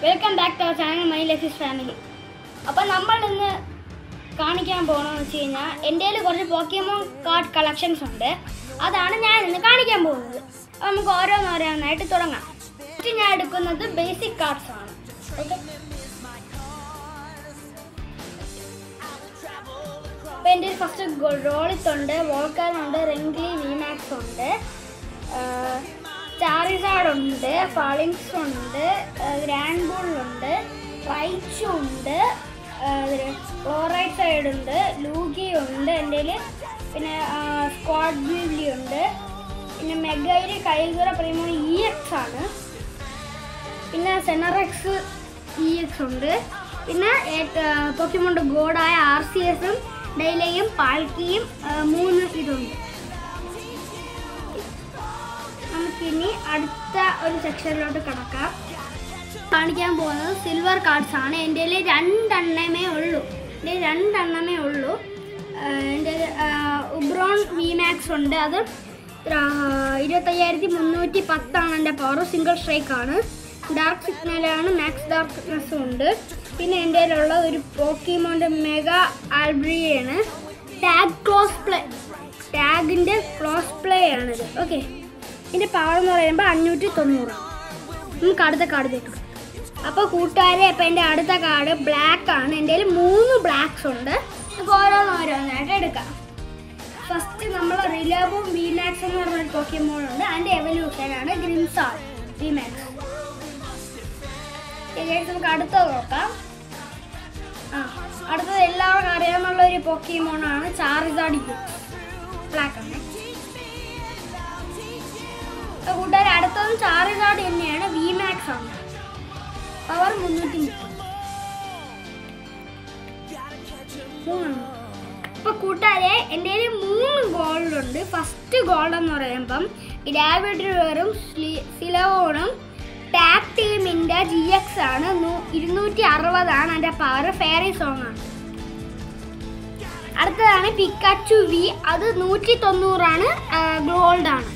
welcome back to our channel my life is family അപ്പോൾ നമ്മൾ ഇന്ന് കാണിക്കാൻ പോകണമെന്ന് വെച്ച് കഴിഞ്ഞാൽ എൻ്റെ കയ്യിൽ കുറച്ച് പോക്കിയമോൺ കാർഡ് കളക്ഷൻസ് ഉണ്ട് അതാണ് ഞാൻ ഇന്ന് കാണിക്കാൻ പോകുന്നത് അപ്പോൾ നമുക്ക് ഓരോന്നോരോന്നായിട്ട് തുടങ്ങാം ഫസ്റ്റ് ഞാൻ എടുക്കുന്നത് ബേസിക് കാർഡ്സ് ആണ് ഓക്കെ അപ്പോൾ എൻ്റെ ഫസ്റ്റ് റോളിത്തുണ്ട് വോൾക്കാനുണ്ട് റെങ്ക്ലി വിമാക്സ് ഉണ്ട് ചാറിസാഡ് ഉണ്ട് ഫാളിങ്സ് ഉണ്ട് ഗ്രാൻഡ് ബുള്ളുണ്ട് റൈച്ചു ഉണ്ട് ക്ലോറൈഡ് സൈഡ് ഉണ്ട് ലൂഗി ഉണ്ട് എൻ്റെ പിന്നെ സ്ക്വാഡ് ബ്യൂലി ഉണ്ട് പിന്നെ മെഗൈര് കൈകുറ പ്രീമോ ഇ എക്സ് ആണ് പിന്നെ സെനറെക്സ് ഇ എക്സ് ഉണ്ട് പിന്നെ പൊക്കിമോണ്ട് ഗോഡായ ആർ സി എസും ഡൈലയും പാൽക്കിയും ആ, മൂന്ന് ഇതുണ്ട് നമുക്കിനി അടുത്ത ഒരു സെക്ഷനിലോട്ട് കിടക്കാം കാണിക്കാൻ പോകുന്നത് സിൽവർ കാർഡ്സ് ആണ് എൻ്റെ കയ്യിൽ രണ്ടെണ്ണമേ ഉള്ളൂ എൻ്റെ കയ്യിൽ രണ്ടെണ്ണമേ ഉള്ളൂ ആ, എൻ്റെ ഉബ്രോൺ വി മാക്സ് ഉണ്ട് അത് ആ, ഇരുപത്തയ്യായിരത്തി മുന്നൂറ്റി പത്താണ് എൻ്റെ പവർ സിംഗിൾ സ്ട്രൈക്ക് ആണ് ഡാർക്ക് സിഗ്നലാണ് മാക്സ് ഡാർക്ക്നെസ്സും ഉണ്ട് പിന്നെ എൻ്റെ കയ്യിലുള്ള ഒരു പോക്കിമോൻ്റെ മെഗാ ആൽബ്രിയാണ് ടാഗ് ക്ലോസ് പ്ലേ ടാഗിൻ്റെ ക്ലോസ് പ്ലേ ആണിത് ഓക്കെ ഇതിൻ്റെ പവർ എന്ന് പറയുമ്പോൾ അഞ്ഞൂറ്റി തൊണ്ണൂറ് നമുക്ക് അടുത്ത കാർഡ് തരും അപ്പോൾ കൂട്ടുകാരെ അപ്പോൾ എൻ്റെ അടുത്ത കാർഡ് ബ്ലാക്ക് ആണ് എൻ്റെ കയ്യിൽ മൂന്ന് ബ്ലാക്ക്സ് ഉണ്ട് നമുക്ക് ഓരോന്നോരോന്നായിട്ട് എടുക്കാം ഫസ്റ്റ് നമ്മൾ റിലബും വിമാക്സ് എന്ന് പറഞ്ഞൊരു പോക്കിമോൺ ഉണ്ട് അതിൻ്റെ എവല്യൂഷനാണ് ഗ്രിംസാൾ വിമാക്സ് നമുക്ക് അടുത്തത് നോക്കാം ആ അടുത്തത് എല്ലാവർക്കും അറിയാവുന്ന ഒരു പോക്കിമോണാണ് ചാർജാഡ് ബ്ലാക്ക് ആണ് അപ്പോൾ കൂട്ടുകാർ അടുത്തതും ചാർജാഡ് തന്നെയാണ് വി മാക്സ് ആണ് പവർ മുന്നൂറ്റി മുപ്പത് മൂന്നെണ്ണം ഇപ്പൊ കൂട്ടുകാരെ എൻ്റെ കയ്യിൽ മൂന്ന് ഗോൾഡ് ഉണ്ട് ഫസ്റ്റ് ഗോൾഡ് എന്ന് പറയുമ്പം ഗ്രാവിഡറും സിലവോണും ടാക് ടീമിൻ്റെ ജി എക്സ് ആണ് നൂ- ഇരുന്നൂറ്റി അറുപതാണ് എൻ്റെ പവർ ഫെയറി സോങ് ആണ് അടുത്തതാണ് പിക്കാച്ചു വി അത് നൂറ്റി തൊണ്ണൂറാണ് ഗോൾഡ് ആണ്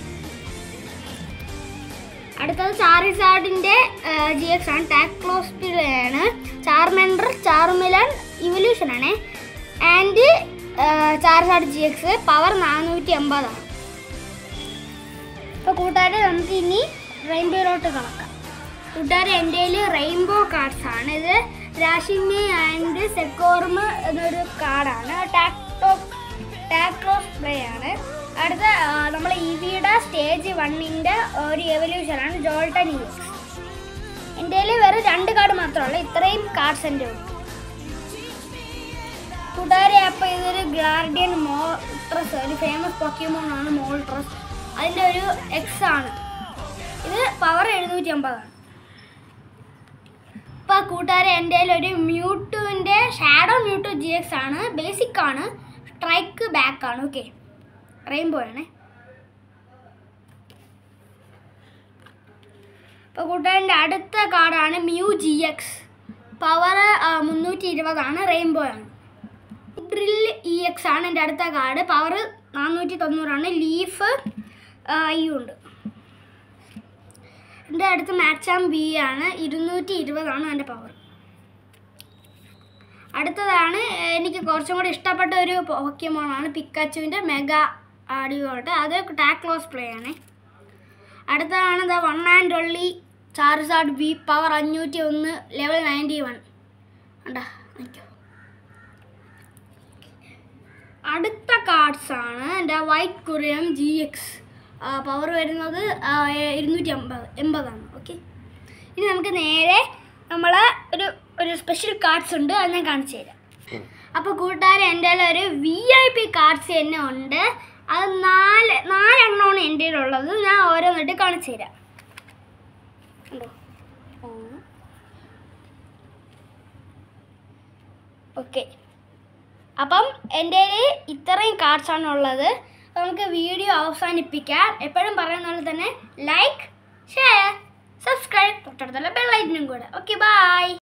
അടുത്തത് ചാറിസാഡിന്റെ ജി എക്സ് ആണ് ടാക്ലോസ്പിയാണ് ചാർമെൻഡർ ചാർമിലൻ ഇവല്യൂഷൻ ആണ് and Charizard G X power നാനൂറ്റി എൺപതാണ് അപ്പോൾ കൂട്ടുകാരെ നമുക്ക് ഇനി റെയിൻബോയിലോട്ട് കളക്കാം കൂട്ടുകാരെ എൻ്റെ കയ്യിൽ റെയിൻബോ കാർഡ്സ് ആണ് ഇത് രാഷിമി ആൻഡ് സെക്കോർമ എന്നൊരു കാർഡാണ് ടാക്ടോ ടാക്ടോസ് പ്ലേ ആണ് അടുത്ത നമ്മൾ ഇവിയുടെ സ്റ്റേജ് വണ്ണിൻ്റെ ഒരു എവല്യൂഷനാണ് ജോൾട്ടൻ ഇ എക്സ് എൻ്റെ കയ്യിൽ വെറും രണ്ട് കാർഡ് മാത്രമല്ല ഇത്രയും കാർഡ്സ് എൻ്റെ ഉണ്ട് കൂട്ടുകാരെ അപ്പോൾ ഇതൊരു ഗാർഡിയൻ മോൾട്രസ് ഒരു ഫേമസ് പൊക്കിമോൺ ആണ് മോൾട്രസ് അതിൻ്റെ ഒരു എക്സ് ആണ് ഇത് പവർ എഴുന്നൂറ്റി അമ്പതാണ് ഇപ്പോൾ കൂട്ടുകാരെ എൻ്റെ കയ്യിൽ ഒരു മ്യൂട്ടുവിൻ്റെ ഷാഡോ മ്യൂട്ടു ജി എക്സ് ആണ് ബേസിക് ആണ് സ്ട്രൈക്ക് ബാക്ക് ആണ് ഓക്കെ റെയിൻബോ ആണേ ഇപ്പോൾ കൂട്ടുകാരൻ്റെ അടുത്ത കാർഡാണ് മ്യൂ ജി എക്സ് പവർ മുന്നൂറ്റി ഇരുപതാണ് റെയിൻബോ ആണ് ഡ്രിൽ ഇ എക്സ് ആണ് എൻ്റെ അടുത്ത കാർഡ് പവർ നാനൂറ്റി തൊണ്ണൂറാണ് ലീഫ് ഐ ഉണ്ട് എൻ്റെ അടുത്ത് മാച്ചാം ബി ആണ് ഇരുന്നൂറ്റി ഇരുപതാണ് എൻ്റെ പവർ അടുത്തതാണ് എനിക്ക് കുറച്ചും കൂടി ഇഷ്ടപ്പെട്ട ഒരു പോക്കിമോണാണ് പിക്കാച്ചുവിൻ്റെ മെഗാ ആഡിയോട്ട് അത് ടാക്ലോസ് പ്ലേ ആണ് അടുത്തതാണ് the one and only Charizard B power അഞ്ഞൂറ്റി ഒന്ന് ലെവൽ നയൻറ്റി വൺ ഉണ്ടാ നിൽക്കോ അടുത്ത കാർഡ്സ് ആണ് എൻ്റെ white Kyurem G X power വരുന്നത് ആ, എ- ഇരുന്നൂറ്റി അമ്പത് എൺപതാണ് ഓക്കെ ഇനി നമുക്ക് നേരെ നമ്മൾ ഒരു ഒരു സ്പെഷ്യൽ കാർഡ്സ് ഉണ്ട് അത് ഞാൻ കാണിച്ചു തരാം അപ്പോൾ കൂട്ടുകാർ എൻ്റെ കയ്യിൽ ഒരു വി ഐ പി കാർഡ്സ് തന്നെ ഉണ്ട് അത് നാല് നാലെണ്ണമാണ് എൻ്റെ ഉള്ളത് ഞാൻ ഓരോന്നിട്ട് കാണിച്ചു തരാം ഉണ്ടോ ഓക്കെ അപ്പം എൻ്റെ കയ്യിൽ ഇത്രയും കാർഡ്സ് ആണ് ഉള്ളത് അപ്പോൾ നമുക്ക് വീഡിയോ അവസാനിപ്പിക്കാം എപ്പോഴും പറയുന്ന പോലെ തന്നെ ലൈക്ക് ഷെയർ സബ്സ്ക്രൈബ് തൊട്ടടുത്തുള്ള ബെല്ലൈറ്റിനും കൂടെ ഓക്കെ ബൈ